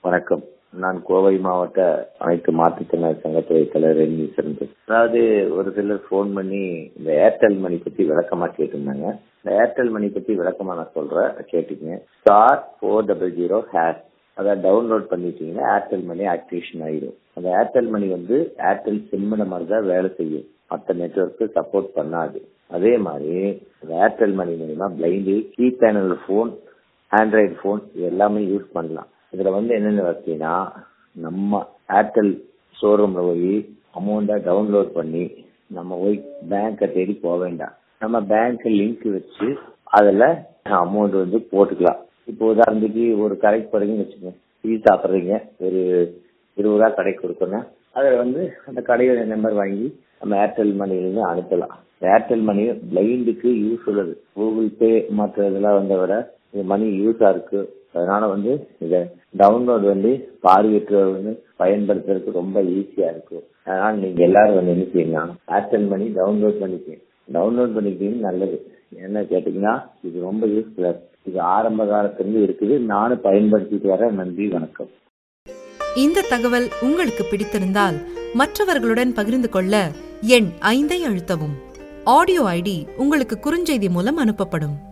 வணக்கம் நான் கோவை மாவட்ட அனைத்து மாற்றுத்திறனாளி சங்கத்துறை தலைவர் என்ஈஸ்வரன் அதாவது ஒரு சிலர் ஃபோன் பண்ணி இந்த ஏர்டெல் மணி பத்தி விளக்கமா கேட்டிருந்தாங்க இந்த ஏர்டெல் மணி பத்தி விளக்கமா நான் சொல்றேன் கேட்டுக்கங்க star four double zero hash அதை டவுன்லோட் பண்ணிட்டீங்கன்னா ஏர்டெல் மணி ஆக்டிவேஷன் ஆயிடும் அந்த ஏர்டெல் மணி வந்து ஏர்டெல் சிம்மின மாதிரி தான் வேலை செய்யும் மற்ற நெட்ஒர்க்கு சப்போர்ட் பண்ணாது அதே மாதிரி இந்த ஏர்டெல் மணி மூலியமா blind key panel phone android phone இது எல்லாமே யூஸ் பண்ணலாம் இதுல வந்து என்னென்ன வசதினா நம்ம ஏர்டெல் ஷோரூம்ல போய் அமௌண்ட்டை டவுன்லோட் பண்ணி நம்ம போய் பேங்கை தேடி போக வேண்டாம் நம்ம பேங்க் லிங்க் வச்சு அதுல அமௌண்ட் வந்து போட்டுக்கலாம் இப்போ உதாரணத்துக்கு ஒரு கடைக்கு போறீங்கன்னு வச்சுக்கோங்க டீ சாப்பிட்றீங்க ஒரு இருபது ரூபா கடைக்கு கொடுக்கணும் அதில் வந்து அந்த கடையோட நம்பர் வாங்கி நம்ம ஏர்டெல் மணிலேருந்து அனுப்பலாம் ஏர்டெல் மணி பிளைண்டுக்கு யூஸ் உள்ளது கூகுள் பே மற்ற இதெல்லாம் வந்த விட இது மணி யூஸா இருக்கு அதனால வந்து இதை டவுன்லோட் வந்து பார்வையற்றவர் வந்து பயன்படுத்துறதுக்கு ரொம்ப ஈஸியா இருக்கும் அதனால நீங்க எல்லாரும் வந்து என்ன செய்யலாம் ஏர்டெல் மணி டவுன்லோட் பண்ணிக்கங்க டவுன்லோட் பண்ணிக்கிட்டீங்க நல்லது என்ன கேட்டீங்கன்னா இது ரொம்ப யூஸ்ஃபுல்லா இது ஆரம்ப காலத்திலிருந்து இருக்குது நானும் பயன்படுத்திட்டு வரேன் நன்றி வணக்கம் இந்த தகவல் உங்களுக்கு பிடித்திருந்தால் மற்றவர்களுடன் பகிர்ந்து கொள்ள எண் ஐந்தை அழுத்தவும் ஆடியோ ஐடி உங்களுக்கு குறுஞ்செய்தி மூலம் அனுப்பப்படும்